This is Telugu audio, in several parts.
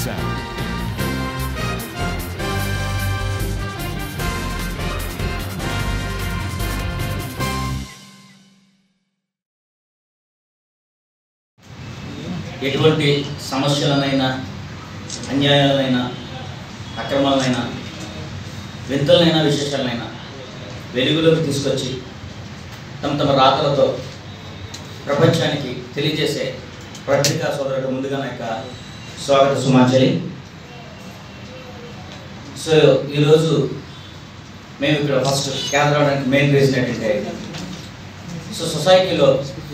sound. ఎటువంటి సమస్యలనైనా అన్యాయాలైనా అక్రమాలైనా వింతలైనా విశేషాలైనా వెలుగులోకి తీసుకొచ్చి తమ తమ రాతలతో ప్రపంచానికి తెలియజేసే పత్రికా సోదరుడు ముందుగా నా యొక్క స్వాగత సుమాచలి సో ఈరోజు మేము ఇక్కడ ఫస్ట్ క్యాదర్ అవడానికి మెయిన్ రీజన్ ఏంటంటే సో సొసైటీలో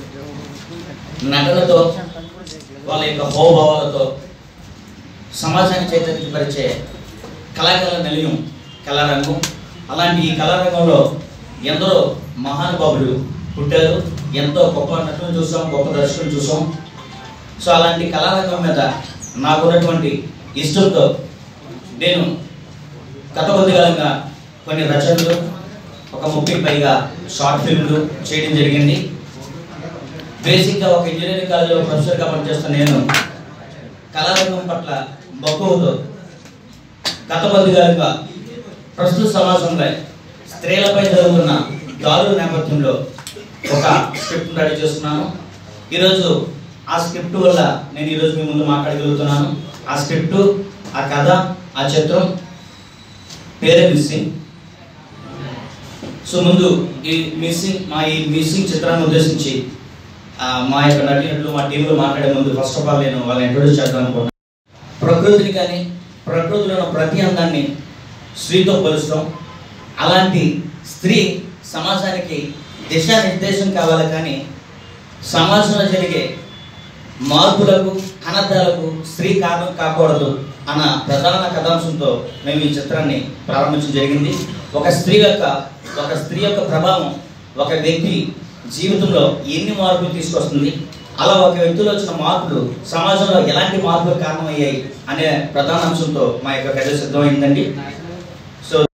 నటనతో వాళ్ళ యొక్క హోభావాలతో సమాజాన్ని చైతన్యపరిచే కళాకళ నిలయం కళారంగం అలాంటి ఈ కళారంగంలో ఎందరో మహానుభావులు పుట్టారు ఎంతో గొప్ప నటులను చూసాం గొప్ప దర్శకులు చూసాం సో అలాంటి కళారంగం మీద నాకున్నటువంటి ఇష్టంతో నేను గత కొద్దికాలంగా కొన్ని రచనలు ఒక ముప్పై పైగా షార్ట్ ఫిల్మ్లు చేయడం జరిగింది బేసిక్గా ఒక ఇంజనీరింగ్ కాలేజీలో ప్రొఫెసర్గా పనిచేస్తున్న నేను కళారంగం పట్ల మక్కువతో గత కొద్దిగాలుగా ప్రస్తుత సమాజంలో స్త్రీలపై జరుగుతున్న దారుల నేపథ్యంలో ఒక స్క్రిప్ట్ రెడీ చేస్తున్నాను ఈరోజు ఆ స్క్రిప్ట్ వల్ల నేను ఈరోజు మీ ముందు మాట్లాడగలుగుతున్నాను ఆ స్క్రిప్ట్ ఆ కథ ఆ చిత్రం పేరే మిస్సింగ్ సో ముందు ఈ మిస్సింగ్ మా ఈ మిస్సింగ్ చిత్రాన్ని ఉద్దేశించి ఆ, మా యొక్క నటీనటులు మా టీంలో మాట్లాడే ముందు ఫస్ట్ ఆఫ్ ఆల్ నేను వాళ్ళని ఇంట్రొడ్యూస్ చేద్దాం అనుకుంటున్నాను ప్రకృతిని కానీ ప్రకృతిలో ఉన్న ప్రతి అందాన్ని స్త్రీతో పోలుస్తాం అలాంటి స్త్రీ సమాజానికి దిశానిర్దేశం కావాలి కానీ సమాజంలో జరిగే మార్పులకు అనర్థాలకు స్త్రీ కారణం కాకూడదు అన్న ప్రధాన కథాంశంతో మేము ఈ చిత్రాన్ని ప్రారంభించడం జరిగింది ఒక స్త్రీ యొక్క ఒక స్త్రీ యొక్క ప్రభావం ఒక వ్యక్తి జీవితంలో ఎన్ని మార్పులు తీసుకొస్తుంది అలా ఒక వ్యక్తిలో వచ్చిన మార్పులు సమాజంలో ఎలాంటి మార్పులకు కారణమయ్యాయి అనే ప్రధాన అంశంతో మా యొక్క కథ సిద్ధమైందండి